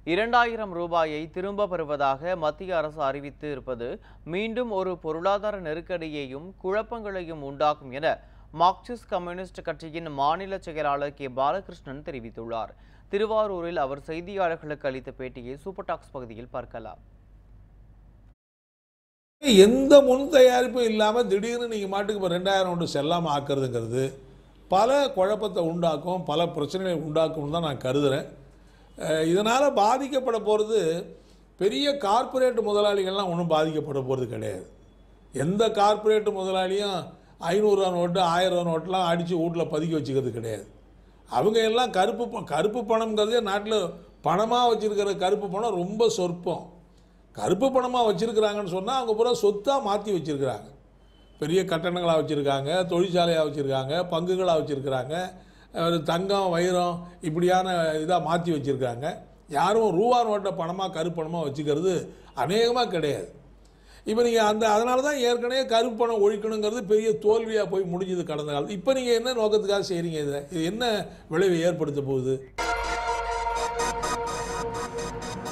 இரண்டாயிரம் ரூபாயை திரும்ப பெறுவதாக மத்திய அரசு அறிவித்து இருப்பது மீண்டும் ஒரு பொருளாதார நெருக்கடியையும் குழப்பங்களையும் உண்டாக்கும் என மார்க்சிஸ்ட் கம்யூனிஸ்ட் கட்சியின் மாநில செயலாளர் கே பாலகிருஷ்ணன் தெரிவித்துள்ளார் திருவாரூரில் அவர் செய்தியாளர்களுக்கு அளித்த பேட்டியை சூப்பர் டாக்ஸ் பகுதியில் பார்க்கலாம் எந்த முன் தயாரிப்பும் இல்லாமல் திடீர்னு நீங்கள் மாட்டுக்கு இப்போ ரெண்டாயிரம் ஒன்று செல்லாமல் ஆக்கிறதுங்கிறது பல குழப்பத்தை உண்டாக்கும் பல பிரச்சனைகளை உண்டாக்கும்னு தான் நான் கருதுகிறேன் இதனால் பாதிக்கப்பட போகிறது பெரிய கார்ப்பரேட் முதலாளிகள்லாம் ஒன்றும் பாதிக்கப்பட போகிறது கிடையாது எந்த கார்ப்பரேட் முதலாளியும் ஐநூறுரூவா நோட்டு ஆயிரம் ரூபா நோட்டெலாம் அடித்து வீட்டில் பதுக்கி வச்சுக்கிறது கிடையாது அவங்க எல்லாம் கருப்பு ப- கருப்பு பணம்ங்கிறதே நாட்டில் பணமாக வச்சுருக்கிற கருப்பு பணம் ரொம்ப சொற்பம் கருப்பு பணமாக வச்சுருக்கிறாங்கன்னு சொன்னால் அவங்க பூரா சொத்தாக மாற்றி வச்சுருக்கிறாங்க பெரிய கட்டணங்களாக வச்சுருக்காங்க தொழிற்சாலையாக வச்சுருக்காங்க பங்குகளாக வச்சுருக்கிறாங்க ஒரு தங்கம் வைரம் இப்படியான இதாக மாற்றி வச்சுருக்காங்க யாரும் ரூபா நோட்டை பணமாக கருப்பணமாக வச்சுக்கிறது அநேகமாக கிடையாது இப்போ நீங்கள் அந்த அதனால தான் ஏற்கனவே கருப்பு பணம் ஒழிக்கணுங்கிறது பெரிய தோல்வியாக போய் முடிஞ்சது கடந்த காலம் இப்போ நீங்கள் என்ன நோக்கத்துக்காக செய்கிறீங்க இதை இது என்ன விளைவை ஏற்படுத்த போகுது